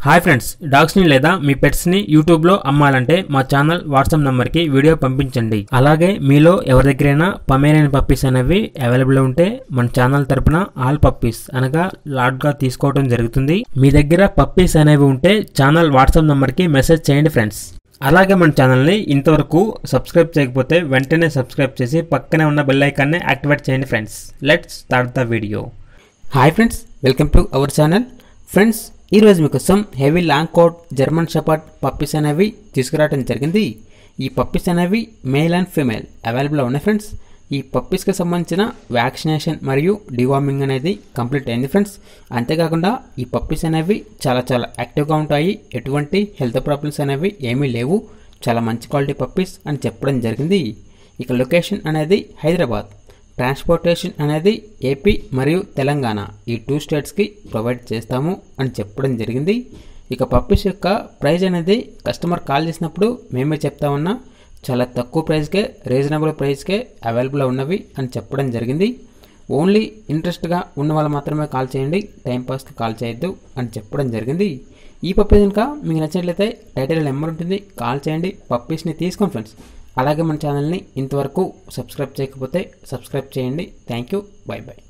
hi friends డాగ్స్ని లేదా మీ పెట్స్ని యూట్యూబ్లో అమ్మాలంటే మా ఛానల్ వాట్సాప్ నెంబర్కి వీడియో పంపించండి అలాగే మీలో ఎవరి దగ్గరైనా పమేరియన్ పప్పీస్ అనేవి అవైలబుల్ ఉంటే మన ఛానల్ తరపున ఆల్ పప్పీస్ అనగా లాట్గా తీసుకోవడం జరుగుతుంది మీ దగ్గర పప్పీస్ అనేవి ఉంటే ఛానల్ వాట్సాప్ నెంబర్కి మెసేజ్ చేయండి ఫ్రెండ్స్ అలాగే మన ఛానల్ని ఇంతవరకు సబ్స్క్రైబ్ చేయకపోతే వెంటనే సబ్స్క్రైబ్ చేసి పక్కనే ఉన్న బెల్ ఐకాన్ని యాక్టివేట్ చేయండి friends let's start the video hi friends welcome to our channel friends ఈరోజు మీకోసం heavy long coat German shepherd puppies అనేవి తీసుకురావడం జరిగింది ఈ పప్పీస్ అనేవి మేల్ అండ్ ఫీమేల్ అవైలబుల్ ఉన్నాయి ఫ్రెండ్స్ ఈ పప్పీస్కి సంబంధించిన వ్యాక్సినేషన్ మరియు డివార్మింగ్ అనేది కంప్లీట్ అయింది ఫ్రెండ్స్ అంతేకాకుండా ఈ పప్పీస్ అనేవి చాలా చాలా యాక్టివ్గా ఉంటాయి ఎటువంటి హెల్త్ ప్రాబ్లమ్స్ అనేవి ఏమీ లేవు చాలా మంచి క్వాలిటీ పప్పీస్ అని చెప్పడం జరిగింది ఇక లొకేషన్ అనేది హైదరాబాద్ ట్రాన్స్పోర్టేషన్ అనేది ఏపీ మరియు తెలంగాణ ఈ టూ స్టేట్స్కి ప్రొవైడ్ చేస్తాము అని చెప్పడం జరిగింది ఇక పప్పీస్ యొక్క ప్రైస్ అనేది కస్టమర్ కాల్ చేసినప్పుడు మేమే చెప్తా ఉన్నా చాలా తక్కువ ప్రైస్కే రీజనబుల్ ప్రైస్కే అవైలబుల్ ఉన్నవి అని చెప్పడం జరిగింది ఓన్లీ ఇంట్రెస్ట్గా ఉన్న వాళ్ళు మాత్రమే కాల్ చేయండి టైంపాస్కి కాల్ చేయొద్దు అని చెప్పడం జరిగింది ఈ పప్పీస్ కనుక మీకు నచ్చినట్లయితే టైటిల్ నెంబర్ ఉంటుంది కాల్ చేయండి పప్పీస్ని తీసుకోండి ఫ్రెండ్స్ అలాగే మన ఛానల్ని ఇంతవరకు సబ్స్క్రైబ్ చేయకపోతే సబ్స్క్రైబ్ చేయండి థ్యాంక్ యూ బై బై